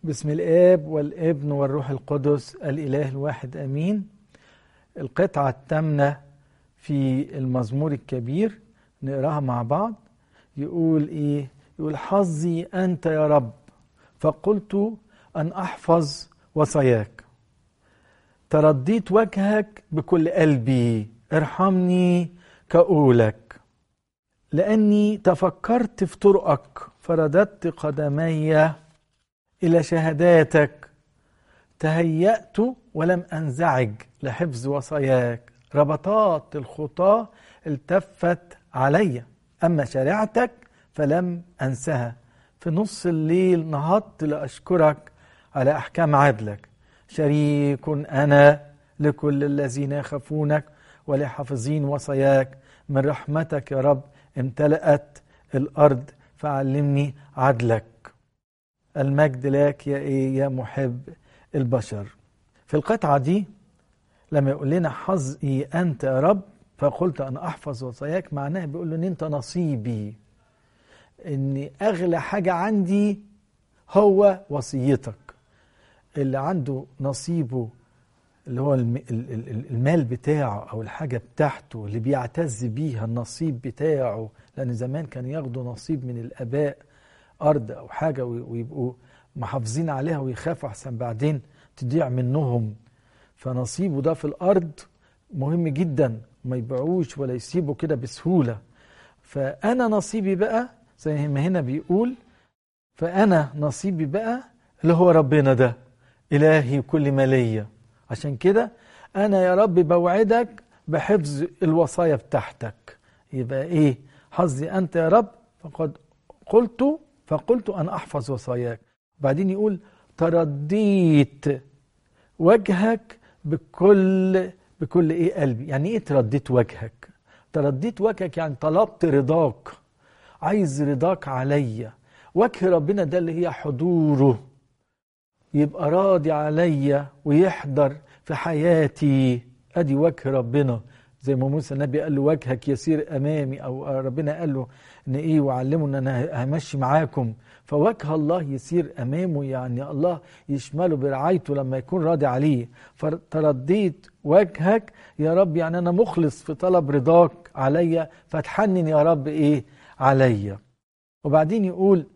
بسم الآب والابن والروح القدس الإله الواحد أمين القطعة الثامنة في المزمور الكبير نقراها مع بعض يقول إيه يقول حظي أنت يا رب فقلت أن أحفظ وصاياك ترديت وجهك بكل قلبي ارحمني كأولك لأني تفكرت في طرقك فرددت قدمي إلى شهاداتك تهيأت ولم أنزعج لحفظ وصاياك ربطات الخطاة التفت علي أما شريعتك فلم أنسها في نص الليل نهضت لأشكرك على أحكام عدلك شريك أنا لكل الذين يخافونك ولحافظين وصاياك من رحمتك يا رب امتلأت الأرض فعلمني عدلك المجد لك يا ايه يا محب البشر في القطعة دي لما يقول لنا حظي أنت يا رب فقلت أنا أحفظ وصاياك معناها بيقول له إن أنت نصيبي إن أغلى حاجة عندي هو وصيتك اللي عنده نصيبه اللي هو المال بتاعه أو الحاجة بتاعته اللي بيعتز بيها النصيب بتاعه لأن زمان كانوا ياخدوا نصيب من الآباء أرض أو حاجة ويبقوا محافظين عليها ويخافوا أحسن بعدين تضيع منهم فنصيبه ده في الأرض مهم جدا ما يبيعوش ولا يسيبوا كده بسهولة فأنا نصيبي بقى زي ما هنا بيقول فأنا نصيبي بقى اللي هو ربنا ده إلهي كل ما ليا عشان كده أنا يا رب بوعدك بحفظ الوصايا بتاعتك يبقى إيه حظي أنت يا رب فقد قلت فقلت أن أحفظ وصاياك بعدين يقول ترديت وجهك بكل بكل إيه قلبي يعني إيه ترديت وجهك ترديت وجهك يعني طلبت رضاك عايز رضاك عليا وجه ربنا ده اللي هي حضوره يبقى راضي عليا ويحضر في حياتي ادي وجه ربنا زي ما موسى النبي قال له وجهك يسير امامي او ربنا قال له ان ايه وعلمه ان انا همشي معاكم فوجه الله يسير امامه يعني الله يشمله برعايته لما يكون راضي عليه فترديت وجهك يا رب يعني انا مخلص في طلب رضاك عليا فتحنن يا رب ايه عليا وبعدين يقول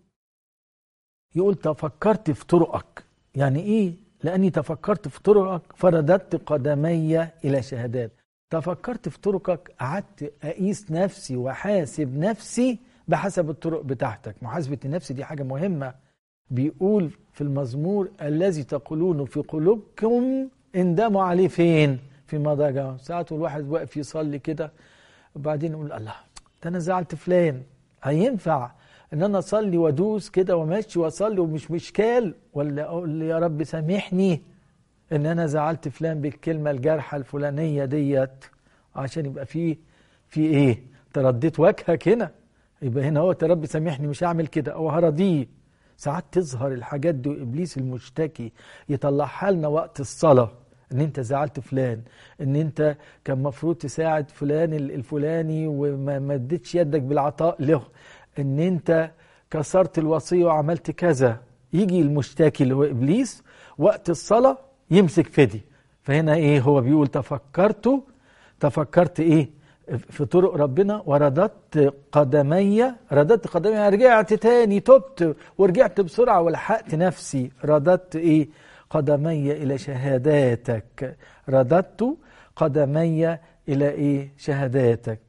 يقول تفكرت في طرقك يعني ايه لاني تفكرت في طرقك فرددت قدمي الى شهادات تفكرت في طرقك قعدت اقيس نفسي واحاسب نفسي بحسب الطرق بتاعتك محاسبه النفس دي حاجه مهمه بيقول في المزمور الذي تقولون في قلوبكم اندموا عليه فين في مضاجع ساعات الواحد واقف يصلي كده وبعدين يقول الله ده انا زعلت فلان هينفع ان انا اصلي وادوس كده وماشي واصلي ومش مشكال ولا اقول يا رب سامحني ان انا زعلت فلان بالكلمه الجارحه الفلانيه ديت عشان يبقى في في ايه ترديت وجهك هنا يبقى هنا هو يا رب سامحني مش هعمل كده او هرضيه ساعات تظهر الحاجات دي وابليس المشتكي يطلعها لنا وقت الصلاه ان انت زعلت فلان ان انت كان مفروض تساعد فلان الفلاني وما مدتش يدك بالعطاء له ان انت كسرت الوصيه وعملت كذا يجي المشتكي اللي هو ابليس وقت الصلاه يمسك فدي فهنا ايه هو بيقول تفكرت تفكرت ايه في طرق ربنا ورددت قدمي رددت قدمي رجعت تاني تبت ورجعت بسرعه ولحقت نفسي رددت ايه قدمي الى شهاداتك رددت قدمي الى ايه شهاداتك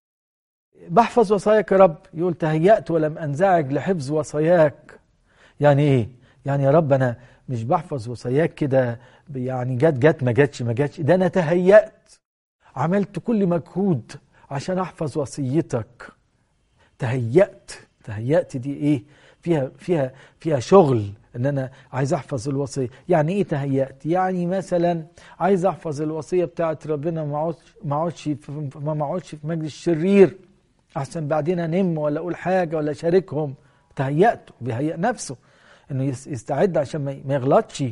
بحفظ وصاياك يا رب يقول تهيأت ولم انزعج لحفظ وصاياك يعني ايه يعني يا رب انا مش بحفظ وصاياك كده يعني جت جت ما جاتش ما جاتش ده انا تهيأت عملت كل مجهود عشان احفظ وصيتك تهيأت تهيأت دي ايه فيها فيها فيها شغل ان انا عايز احفظ الوصيه يعني ايه تهيأت يعني مثلا عايز احفظ الوصيه بتاعت ربنا ما اقعدش ما اقعدش ما اقعدش في مجلس الشرير احسن بعدين انم ولا اقول حاجه ولا اشاركهم تهيأت بيهيأ نفسه انه يستعد عشان ما يغلطش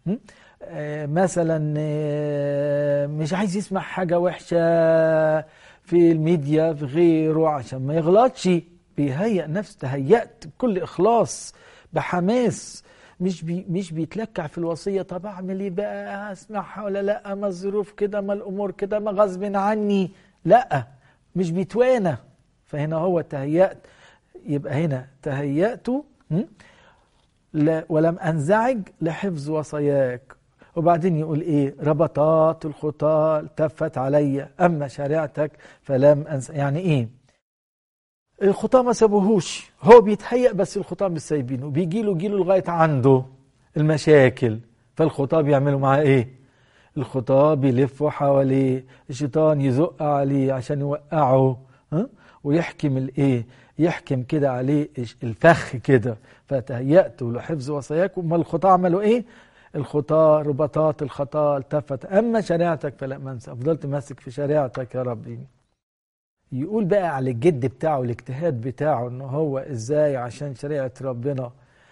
آه مثلا آه مش عايز يسمع حاجه وحشه في الميديا في غيره عشان ما يغلطش بيهيأ نفسه تهيأت بكل اخلاص بحماس مش بي مش بيتلكع في الوصيه طب اعمل ايه بقى اسمعها ولا لا ما الظروف كده ما الامور كده ما غصب عني لا مش بيتوانى فهنا هو تهيأت يبقى هنا تهيأت ولم انزعج لحفظ وصاياك وبعدين يقول ايه ربطات الخطى التفت علي اما شريعتك فلم انسى يعني ايه الخطاه ما سابوهوش هو بيتهيأ بس الخطاه مش سايبينه بيجي له جيله لغايه عنده المشاكل فالخطاه بيعملوا معاه ايه الخطاه بيلفوا حواليه الشيطان يزق عليه عشان يوقعه ها ويحكم الايه يحكم كده عليه الفخ كده فتهيأت لحفظ وصاياكم ما الخطاه عملوا ايه الخطاه ربطات الخطا التفت اما شريعتك فلا منسى فضلت ماسك في شريعتك يا ربي يقول بقى على الجد بتاعه الاجتهاد بتاعه ان هو ازاي عشان شريعه ربنا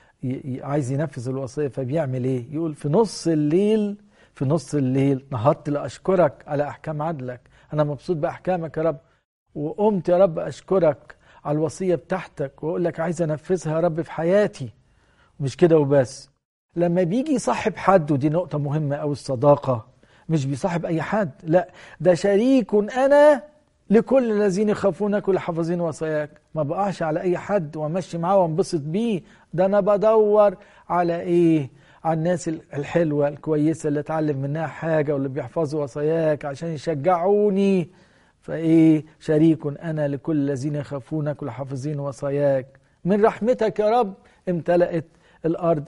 عايز ينفذ الوصيه فبيعمل ايه يقول في نص الليل في نص الليل نهضت لاشكرك على احكام عدلك انا مبسوط باحكامك يا رب وقمت يا رب اشكرك على الوصيه بتاعتك واقول لك عايز انفذها يا رب في حياتي مش كده وبس لما بيجي يصاحب حد ودي نقطه مهمه أو الصداقه مش بيصاحب اي حد لا ده شريك انا لكل الذين يخافونك والحافظين وصاياك ما بقعش على اي حد وامشي معاه وانبسط بيه ده انا بدور على ايه على الناس الحلوه الكويسه اللي اتعلم منها حاجه واللي بيحفظوا وصاياك عشان يشجعوني فايه شريك انا لكل الذين يخافونك والحافظين وصاياك من رحمتك يا رب امتلأت الارض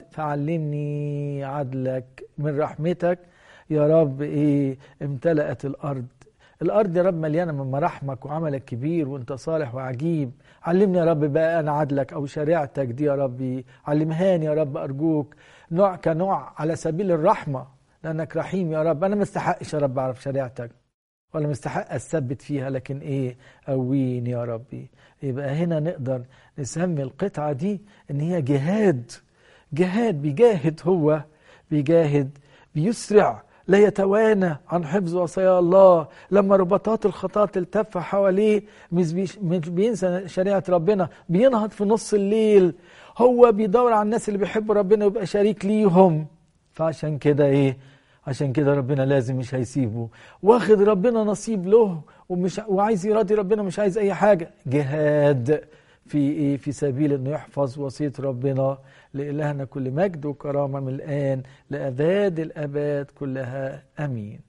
فعلمني عدلك من رحمتك يا رب ايه امتلأت الارض الارض يا رب مليانه من مراحمك وعملك كبير وانت صالح وعجيب علمني يا رب بقى انا عدلك او شريعتك دي يا ربي علمهاني يا رب ارجوك نوع كنوع على سبيل الرحمه لانك رحيم يا رب انا ما استحقش يا رب اعرف شريعتك ولا مستحق اثبت فيها لكن ايه قويني يا ربي يبقى هنا نقدر نسمي القطعه دي ان هي جهاد جهاد بيجاهد هو بيجاهد بيسرع لا يتوانى عن حفظ وصايا الله لما رباطات الخطاة تلتف حواليه مش بينسى شريعة ربنا بينهض في نص الليل هو بيدور على الناس اللي بيحبوا ربنا ويبقى شريك ليهم فعشان كده ايه عشان كده ربنا لازم مش هيسيبه واخد ربنا نصيب له ومش وعايز يراضي ربنا مش عايز اي حاجه جهاد في ايه في سبيل انه يحفظ وصيه ربنا لإلهنا كل مجد وكرامه من الان لاباد الاباد كلها امين